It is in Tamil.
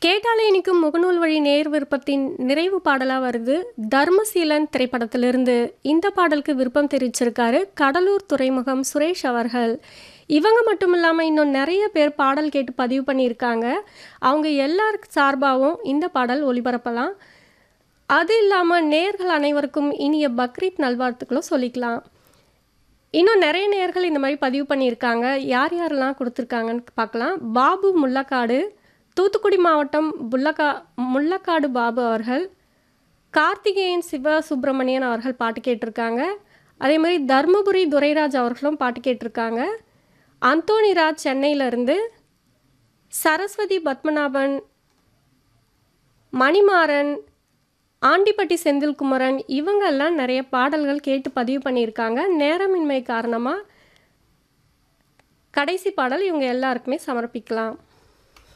கேட்டாலே இனிக்கும் முகநூல் வழி நேர் விருப்பத்தின் நிறைவு பாடலாக வருது தர்மசீலன் திரைப்படத்திலிருந்து இந்த பாடலுக்கு விருப்பம் தெரிவிச்சிருக்காரு கடலூர் துறைமுகம் சுரேஷ் அவர்கள் இவங்க மட்டும் இல்லாமல் இன்னும் நிறைய பேர் பாடல் கேட்டு பதிவு பண்ணியிருக்காங்க அவங்க எல்லாருக்கு சார்பாகவும் இந்த பாடல் ஒளிபரப்பலாம் அது இல்லாமல் நேர்கள் அனைவருக்கும் இனிய பக்ரீத் நல்வாழ்த்துக்களும் சொல்லிக்கலாம் இன்னும் நிறைய நேர்கள் இந்த மாதிரி பதிவு பண்ணியிருக்காங்க யார் யாரெல்லாம் கொடுத்துருக்காங்கன்னு பார்க்கலாம் பாபு முள்ளக்காடு தூத்துக்குடி மாவட்டம் புல்லக்கா முள்ளக்காடு பாபு அவர்கள் கார்த்திகேயன் சிவ சுப்பிரமணியன் அவர்கள் பாட்டு கேட்டிருக்காங்க அதே மாதிரி தர்மபுரி துரைராஜ் அவர்களும் பாட்டு கேட்டிருக்காங்க அந்தோணிராஜ் சென்னையிலேருந்து சரஸ்வதி பத்மநாபன் மணிமாறன் ஆண்டிப்பட்டி செந்தில்குமரன் இவங்கெல்லாம் நிறைய பாடல்கள் கேட்டு பதிவு பண்ணியிருக்காங்க நேரமின்மை காரணமாக கடைசி பாடல் இவங்க எல்லாருக்குமே சமர்ப்பிக்கலாம்